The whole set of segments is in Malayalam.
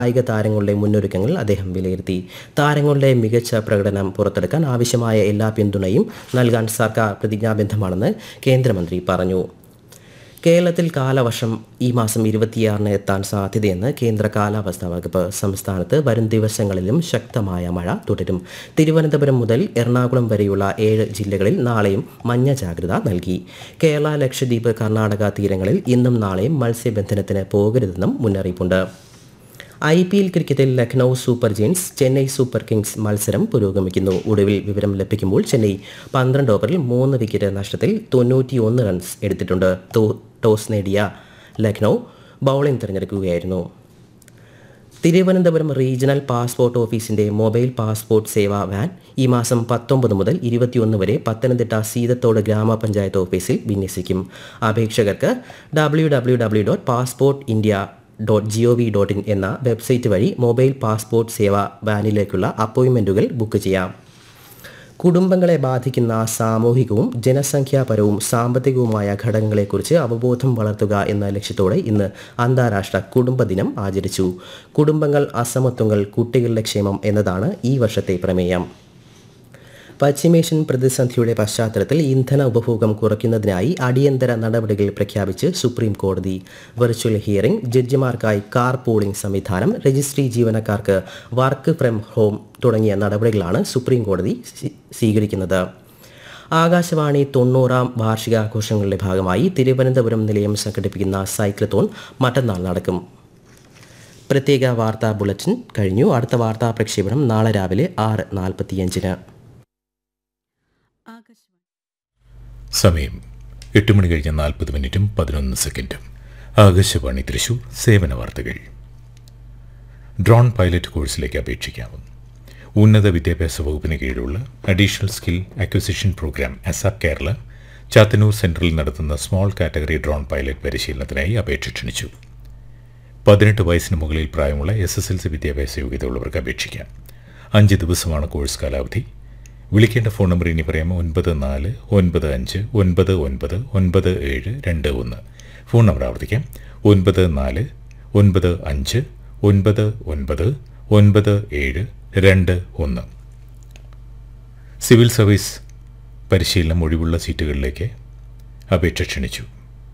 കായിക താരങ്ങളുടെ മുന്നൊരുക്കങ്ങൾ അദ്ദേഹം വിലയിരുത്തി താരങ്ങളുടെ മികച്ച പ്രകടനം പുറത്തെടുക്കാൻ ആവശ്യമായ എല്ലാ പിന്തുണയും നൽകാൻ സർക്കാർ പ്രതിജ്ഞാബദ്ധമാണെന്ന് കേന്ദ്രമന്ത്രി പറഞ്ഞു കേരളത്തിൽ കാലവർഷം ഈ മാസം ഇരുപത്തിയാറിന് എത്താൻ സാധ്യതയെന്ന് കേന്ദ്ര കാലാവസ്ഥാ വകുപ്പ് സംസ്ഥാനത്ത് വരും ദിവസങ്ങളിലും ശക്തമായ മഴ തുടരും തിരുവനന്തപുരം മുതൽ എറണാകുളം വരെയുള്ള ഏഴ് ജില്ലകളിൽ നാളെയും മഞ്ഞ ജാഗ്രത നൽകി കേരള ലക്ഷദ്വീപ് കർണാടക തീരങ്ങളിൽ ഇന്നും നാളെയും മത്സ്യബന്ധനത്തിന് പോകരുതെന്നും മുന്നറിയിപ്പുണ്ട് ഐ പി എൽ ക്രിക്കറ്റിൽ Lucknow super giants Chennai super kings മത്സരം പുരോഗമിക്കുന്നു ഒടുവിൽ വിവരം ലഭിക്കുമ്പോൾ ചെന്നൈ പന്ത്രണ്ട് ഓവറിൽ മൂന്ന് വിക്കറ്റ് നഷ്ടത്തിൽ തൊണ്ണൂറ്റിയൊന്ന് റൺസ് എടുത്തിട്ടുണ്ട് ടോ- ടോസ് നേടിയ ലക്നൌ ബൗളിംഗ് തിരഞ്ഞെടുക്കുകയായിരുന്നു തിരുവനന്തപുരം റീജിയണൽ പാസ്പോർട്ട് ഓഫീസിന്റെ മൊബൈൽ പാസ്പോർട്ട് സേവാ വാൻ ഈ മാസം പത്തൊമ്പത് മുതൽ ഇരുപത്തിയൊന്ന് വരെ പത്തനംതിട്ട സീതത്തോട് ഗ്രാമപഞ്ചായത്ത് ഓഫീസിൽ വിന്യസിക്കും അപേക്ഷകർക്ക് W W W dot passport India dot G O V dot in എന്ന വെബ്സൈറ്റ് വഴി മൊബൈൽ പാസ്പോർട്ട് സേവാ വാനിലേക്കുള്ള അപ്പോയിൻമെൻറ്റുകൾ ബുക്ക് ചെയ്യാം കുടുംബങ്ങളെ ബാധിക്കുന്ന സാമൂഹികവും ജനസംഖ്യാപരവും സാമ്പത്തികവുമായ ഘടകങ്ങളെക്കുറിച്ച് അവബോധം വളർത്തുക എന്ന ലക്ഷ്യത്തോടെ ഇന്ന് അന്താരാഷ്ട്ര കുടുംബ ദിനം ആചരിച്ചു കുടുംബങ്ങൾ അസമത്വങ്ങൾ കുട്ടികളുടെ ക്ഷേമം എന്നതാണ് ഈ വർഷത്തെ പ്രമേയം പശ്ചിമേഷ്യൻ പ്രതിസന്ധിയുടെ പശ്ചാത്തലത്തിൽ ഇന്ധന ഉപഭോഗം കുറയ്ക്കുന്നതിനായി അടിയന്തര നടപടികൾ പ്രഖ്യാപിച്ച് സുപ്രീം കോടതി വെർച്വൽ ഹിയറിംഗ് ജഡ്ജിമാർക്കായി കാർ പൂളിംഗ് സംവിധാനം രജിസ്ട്രി ജീവനക്കാർക്ക് വർക്ക് ഫ്രം ഹോം തുടങ്ങിയ നടപടികളാണ് സുപ്രീം കോടതി സ്വീ- സ്വീകരിക്കുന്നത് ആകാശവാണി തൊണ്ണൂറാം വാർഷികാഘോഷങ്ങളുടെ ഭാഗമായി തിരുവനന്തപുരം നിലയം സംഘടിപ്പിക്കുന്ന സൈക്ലത്തോൺ മറ്റന്നാൾ നടക്കും പ്രത്യേക വാർത്താ ബുള്ളറ്റിൻ കഴിഞ്ഞു അടുത്ത വാർത്താ പ്രക്ഷേപണം നാളെ രാവിലെ ആറ് നാൽപ്പത്തിയഞ്ചിന് സമയം എട്ട് മണി കഴിഞ്ഞ് നാൽപ്പത് മിനിറ്റും പതിനൊന്ന് സെക്കൻഡും ആകാശവാണി തൃശൂർ സേവന വാർത്തകൾ ഡ്രോൺ പൈലറ്റ് കോഴ്സിലേക്ക് അപേക്ഷിക്കാവും ഉന്നത വിദ്യാഭ്യാസ വകുപ്പിന് കീഴിലുള്ള additional skill acquisition programme ASAP Kerala Chathannoor സെൻട്രലിൽ നടത്തുന്ന സ്മോൾ കാറ്റഗറി ഡ്രോൺ പൈലറ്റ് പരിശീലനത്തിനായി അപേക്ഷ ക്ഷണിച്ചു പതിനെട്ട് വയസ്സിന് മുകളിൽ പ്രായമുള്ള എസ് എസ് എൽ സി വിദ്യാഭ്യാസ യോഗ്യതയുള്ളവർക്ക് അപേക്ഷിക്കാം അഞ്ച് ദിവസമാണ് കോഴ്സ് കാലാവധി വിളിക്കേണ്ട ഫോൺ നമ്പർ ഇനി പറയാം ഒൻപത് നാല് ഒൻപത് അഞ്ച് ഒൻപത് ഒൻപത് ഒൻപത് ഏഴ് രണ്ട് ഒന്ന് ഫോൺ നമ്പർ ആവർത്തിക്കാം ഒൻപത് നാല് ഒൻപത് അഞ്ച് ഒൻപത് ഒൻപത് ഒൻപത് ഏഴ് രണ്ട് ഒന്ന് സിവിൽ സർവീസ് പരിശീലനം ഒഴിവുള്ള സീറ്റുകളിലേക്ക് അപേക്ഷ ക്ഷണിച്ചു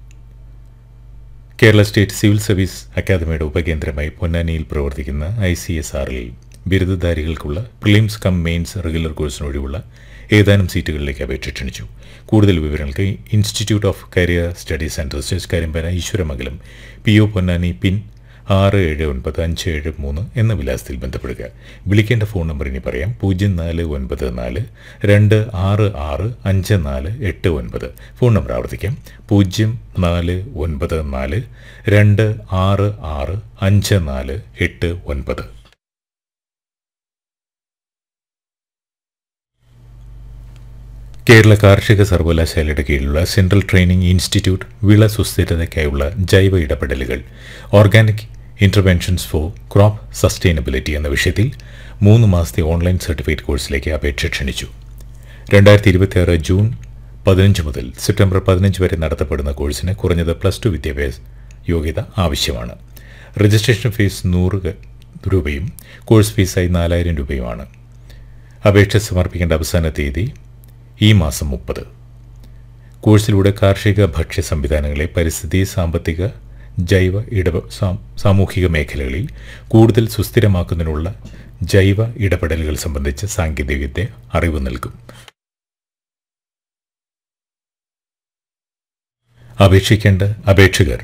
കേരള സ്റ്റേറ്റ് സിവിൽ സർവീസ് അക്കാദമിയുടെ ഉപകേന്ദ്രമായി പൊന്നാനിയിൽ പ്രവർത്തിക്കുന്ന ഐ സി എസ് ആറിൽ ബിരുദധാരികൾക്കുള്ള പ്രിലിംസ് കം മെയിൻസ് റെഗുലർ കോഴ്സിനൊഴിവുള്ള ഏതാനും സീറ്റുകളിലേക്ക് അപേക്ഷ ക്ഷണിച്ചു കൂടുതൽ വിവരങ്ങൾക്ക് institute of career studies and research Karimpana Eswaramangalam P O Ponnani pin ആറ് ഏഴ് ഒൻപത് അഞ്ച് ഏഴ് മൂന്ന് എന്ന വിലാസത്തിൽ ബന്ധപ്പെടുക വിളിക്കേണ്ട ഫോൺ നമ്പർ ഇനി പറയാം പൂജ്യം നാല് ഒൻപത് നാല് രണ്ട് ആറ് ആറ് അഞ്ച് നാല് എട്ട് ഒൻപത് ഫോൺ നമ്പർ ആവർത്തിക്കാം പൂജ്യം നാല് ഒൻപത് നാല് രണ്ട് ആറ് ആറ് അഞ്ച് നാല് എട്ട് ഒൻപത് കേരള കാർഷിക സർവകലാശാലയുടെ കീഴിലുള്ള സെൻട്രൽ ട്രെയിനിംഗ് ഇൻസ്റ്റിറ്റ്യൂട്ട് വിള സുസ്ഥിരതയ്ക്കായുള്ള ജൈവ ഇടപെടലുകൾ organic interventions for crop sustainability എന്ന വിഷയത്തിൽ മൂന്ന് മാസത്തെ ഓൺലൈൻ സർട്ടിഫിക്കറ്റ് കോഴ്സിലേക്ക് അപേക്ഷ ക്ഷണിച്ചു രണ്ടായിരത്തി ഇരുപത്തിയാറ് ജൂൺ പതിനഞ്ച് മുതൽ സെപ്റ്റംബർ പതിനഞ്ച് വരെ നടത്തപ്പെടുന്ന കോഴ്സിന് കുറഞ്ഞത് പ്ലസ് ടു വിദ്യാഭ്യാസ യോഗ്യത ആവശ്യമാണ് രജിസ്ട്രേഷൻ ഫീസ് നൂറ് ക- രൂപയും കോഴ്സ് ഫീസായി നാലായിരം രൂപയുമാണ് അപേക്ഷ സമർപ്പിക്കേണ്ട അവസാന തീയതി ഈ മാസം മുപ്പത് കോഴ്സിലൂടെ കാർഷിക ഭക്ഷ്യ സംവിധാനങ്ങളെ പരിസ്ഥിതി സാമ്പത്തിക ജൈവ ഇടപ സാ- സാമൂഹിക മേഖലകളിൽ കൂടുതൽ സുസ്ഥിരമാക്കുന്നതിനുള്ള ജൈവ ഇടപെടലുകൾ സംബന്ധിച്ച് സാങ്കേതികവിദ്യ അറിവ് നൽകും അപേക്ഷിക്കേണ്ട അപേക്ഷകർ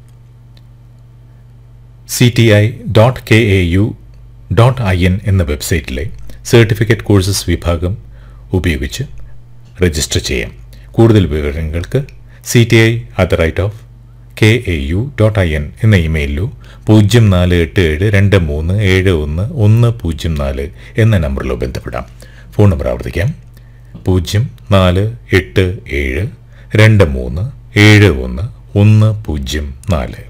C T I dot K A U dot I N എന്ന വെബ്സൈറ്റിലെ സർട്ടിഫിക്കറ്റ് കോഴ്സസ് വിഭാഗം ഉപയോഗിച്ച് രജിസ്റ്റർ ചെയ്യാം കൂടുതൽ വിവരങ്ങൾക്ക് C T I at the rate of K A U dot I N എന്ന ഇമെയിലിലോ പൂജ്യം നാല് എട്ട് ഏഴ് രണ്ട് മൂന്ന് ഏഴ് ഒന്ന് ഒന്ന് പൂജ്യം നാല് എന്ന നമ്പറിലോ ബന്ധപ്പെടാം ഫോൺ നമ്പർ ആവർത്തിക്കാം പൂജ്യം നാല് എട്ട് ഏഴ് രണ്ട് മൂന്ന് ഏഴ് ഒന്ന് ഒന്ന് പൂജ്യം നാല്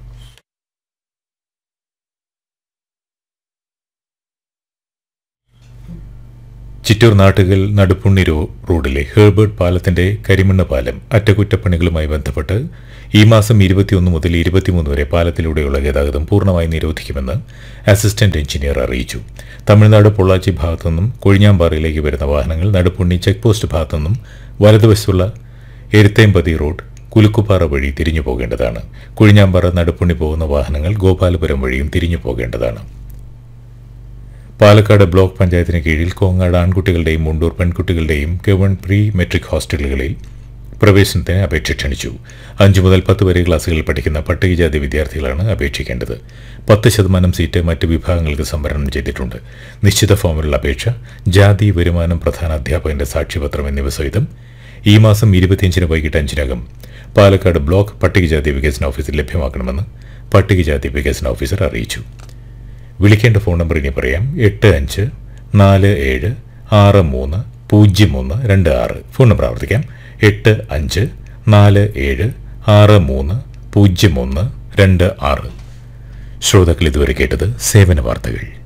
ചിറ്റൂർ നാട്ടുകൾ നടുപ്പുണ്ണി റോ റോഡിലെ ഹേർബർട്ട് പാലത്തിന്റെ കരിമണ്ണ് പാലം അറ്റകുറ്റപ്പണികളുമായി ബന്ധപ്പെട്ട് ഈ മാസം ഇരുപത്തിയൊന്ന് മുതൽ ഇരുപത്തിമൂന്ന് വരെ പാലത്തിലൂടെയുള്ള ഗതാഗതം പൂർണ്ണമായി നിരോധിക്കുമെന്ന് അസിസ്റ്റന്റ് എഞ്ചിനീയർ അറിയിച്ചു തമിഴ്നാട് പൊള്ളാച്ചി ഭാഗത്തുനിന്നും കൊഴിഞ്ഞാമ്പാറയിലേക്ക് വരുന്ന വാഹനങ്ങൾ നടുപ്പുണ്ണി ചെക്ക് പോസ്റ്റ് ഭാഗത്തുനിന്നും വലതുവശത്തുള്ള എരുത്തേമ്പതി റോഡ് കുലുക്കുപാറ വഴി തിരിഞ്ഞു പോകേണ്ടതാണ് കുഴിഞ്ഞാമ്പാറ നടുപ്പുണ്ണി പോകുന്ന വാഹനങ്ങൾ ഗോപാലപുരം വഴിയും തിരിഞ്ഞു പോകേണ്ടതാണ് പാലക്കാട് ബ്ലോക്ക് പഞ്ചായത്തിന് കീഴിൽ കോങ്ങാട് ആൺകുട്ടികളുടെയും മുണ്ടൂർ പെൺകുട്ടികളുടെയും ഗവൺ പ്രീ മെട്രിക് ഹോസ്റ്റലുകളിൽ പ്രവേശനത്തിന് അപേക്ഷ ക്ഷണിച്ചു അഞ്ചു മുതൽ പത്ത് വരെ ക്ലാസ്സുകളിൽ പഠിക്കുന്ന പട്ടികജാതി വിദ്യാർത്ഥികളാണ് അപേക്ഷിക്കേണ്ടത് പത്ത് ശതമാനം സീറ്റ് മറ്റ് വിഭാഗങ്ങൾക്ക് സംവരണം ചെയ്തിട്ടുണ്ട് നിശ്ചിത ഫോമിലുള്ള അപേക്ഷ ജാതി വരുമാനം പ്രധാന അധ്യാപകന്റെ സാക്ഷ്യപത്രം എന്നിവ സഹിതം ഈ മാസം ഇരുപത്തിയഞ്ചിന് വൈകിട്ട് അഞ്ചിനകം പാലക്കാട് ബ്ലോക്ക് പട്ടികജാതി വികസന ഓഫീസിൽ ലഭ്യമാക്കണമെന്ന് പട്ടികജാതി വികസന ഓഫീസർ അറിയിച്ചു വിളിക്കേണ്ട ഫോൺ നമ്പർ ഇനി പറയാം എട്ട് അഞ്ച് നാല് ഏഴ് ആറ് മൂന്ന് പൂജ്യം മൂന്ന് രണ്ട് ആറ് ഫോൺ നമ്പർ ആവർത്തിക്കാം എട്ട് അഞ്ച് നാല് ഏഴ് ആറ് മൂന്ന് പൂജ്യം ഒന്ന് രണ്ട് ആറ് ശ്രോതാക്കൾ ഇതുവരെ കേട്ടത് സേവന വാർത്തകൾ